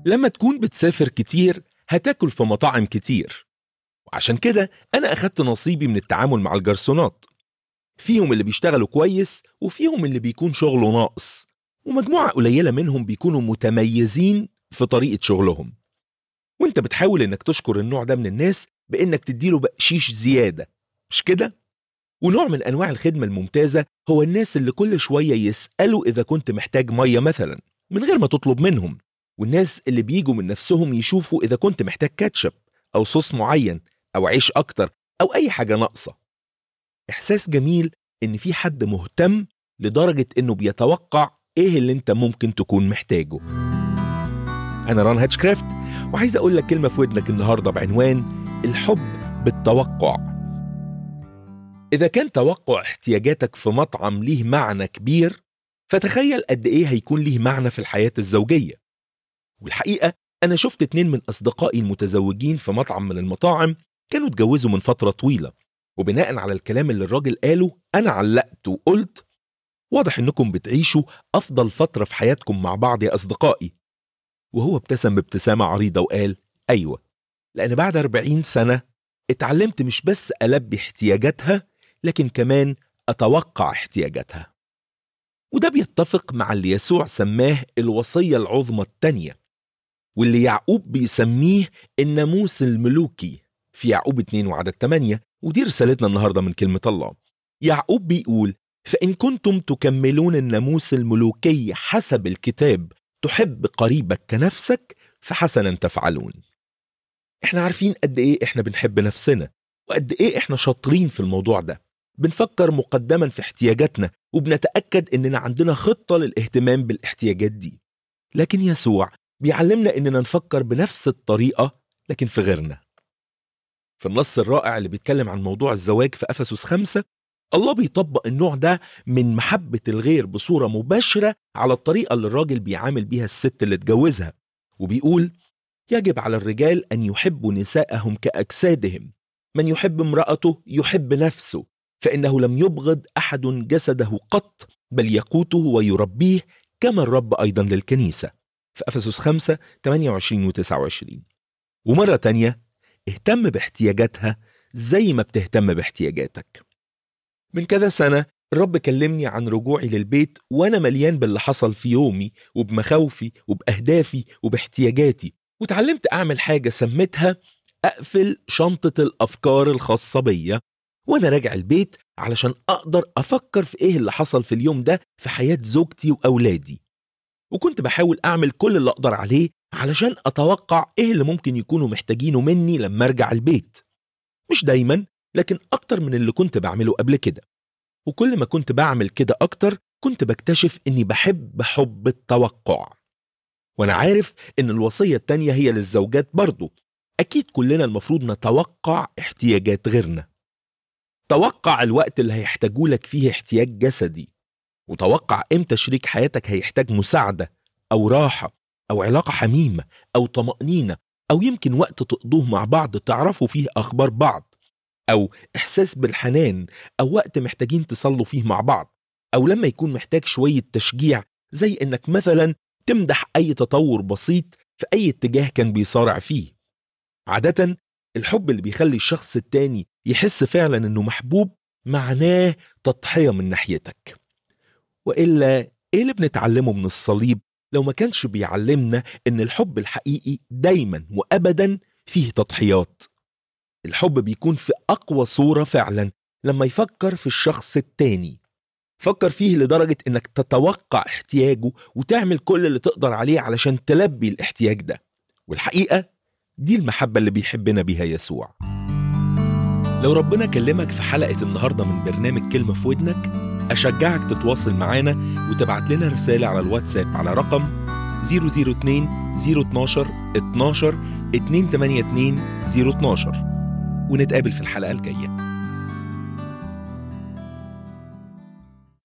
لما تكون بتسافر كتير هتاكل في مطاعم كتير وعشان كده أنا أخدت نصيبي من التعامل مع الجرسونات فيهم اللي بيشتغلوا كويس وفيهم اللي بيكون شغله ناقص ومجموعة قليلة منهم بيكونوا متميزين في طريقة شغلهم وانت بتحاول انك تشكر النوع ده من الناس بانك تديله بقشيش زيادة مش كده؟ ونوع من انواع الخدمة الممتازة هو الناس اللي كل شوية يسألوا اذا كنت محتاج مية مثلا من غير ما تطلب منهم والناس اللي بيجوا من نفسهم يشوفوا اذا كنت محتاج كاتشب او صوص معين او عيش اكتر او اي حاجة ناقصة احساس جميل ان في حد مهتم لدرجة انه بيتوقع ايه اللي انت ممكن تكون محتاجه انا ران هاتشكرافت وعايز اقول لك كلمة في ودنك النهاردة بعنوان الحب بالتوقع إذا كان توقع احتياجاتك في مطعم ليه معنى كبير فتخيل قد إيه هيكون ليه معنى في الحياة الزوجية والحقيقة أنا شفت اتنين من أصدقائي المتزوجين في مطعم من المطاعم كانوا اتجوزوا من فترة طويلة وبناء على الكلام اللي الراجل قاله أنا علقت وقلت واضح إنكم بتعيشوا أفضل فترة في حياتكم مع بعض يا أصدقائي وهو ابتسم بابتسامة عريضة وقال أيوة لأن بعد 40 سنة اتعلمت مش بس ألبي احتياجاتها لكن كمان أتوقع احتياجاتها وده بيتفق مع اللي يسوع سماه الوصية العظمى التانية واللي يعقوب بيسميه الناموس الملوكي في يعقوب 2 وعدد 8 ودي رسالتنا النهاردة من كلمة الله يعقوب بيقول فإن كنتم تكملون الناموس الملوكي حسب الكتاب تحب قريبك كنفسك فحسنا تفعلون احنا عارفين قد ايه احنا بنحب نفسنا وقد ايه احنا شاطرين في الموضوع ده بنفكر مقدما في احتياجاتنا وبنتأكد اننا عندنا خطة للاهتمام بالاحتياجات دي لكن يسوع بيعلمنا اننا نفكر بنفس الطريقة لكن في غيرنا في النص الرائع اللي بيتكلم عن موضوع الزواج في أفسس خمسة الله بيطبق النوع ده من محبة الغير بصورة مباشرة على الطريقة اللي الراجل بيعامل بيها الست اللي اتجوزها وبيقول يجب على الرجال أن يحبوا نساءهم كأجسادهم من يحب امرأته يحب نفسه فإنه لم يبغض أحد جسده قط بل يقوته ويربيه كما الرب أيضا للكنيسة في أفسس 5 28 و 29 ومرة تانية اهتم باحتياجاتها زي ما بتهتم باحتياجاتك من كذا سنة الرب كلمني عن رجوعي للبيت وأنا مليان باللي حصل في يومي وبمخاوفي وبأهدافي وباحتياجاتي وتعلمت أعمل حاجة سميتها أقفل شنطة الأفكار الخاصة بيا وأنا راجع البيت علشان أقدر أفكر في إيه اللي حصل في اليوم ده في حياة زوجتي وأولادي وكنت بحاول أعمل كل اللي أقدر عليه علشان أتوقع إيه اللي ممكن يكونوا محتاجينه مني لما أرجع البيت مش دايما لكن أكتر من اللي كنت بعمله قبل كده وكل ما كنت بعمل كده أكتر كنت بكتشف إني بحب حب التوقع وأنا عارف إن الوصية التانية هي للزوجات برضو أكيد كلنا المفروض نتوقع احتياجات غيرنا توقع الوقت اللي هيحتاجوا لك فيه احتياج جسدي وتوقع امتى شريك حياتك هيحتاج مساعدة أو راحة أو علاقة حميمة أو طمأنينة أو يمكن وقت تقضوه مع بعض تعرفوا فيه أخبار بعض أو إحساس بالحنان أو وقت محتاجين تصلوا فيه مع بعض أو لما يكون محتاج شوية تشجيع زي إنك مثلا تمدح أي تطور بسيط في أي اتجاه كان بيصارع فيه عادة الحب اللي بيخلي الشخص التاني يحس فعلا إنه محبوب معناه تضحية من ناحيتك وإلا إيه اللي بنتعلمه من الصليب لو ما كانش بيعلمنا إن الحب الحقيقي دايما وأبدا فيه تضحيات الحب بيكون في أقوى صورة فعلا لما يفكر في الشخص التاني فكر فيه لدرجة إنك تتوقع احتياجه وتعمل كل اللي تقدر عليه علشان تلبي الاحتياج ده والحقيقة دي المحبة اللي بيحبنا بيها يسوع لو ربنا كلمك في حلقة النهاردة من برنامج كلمة في ودنك أشجعك تتواصل معانا وتبعت لنا رسالة على الواتساب على رقم 002 012 12 282 012 ونتقابل في الحلقة الجاية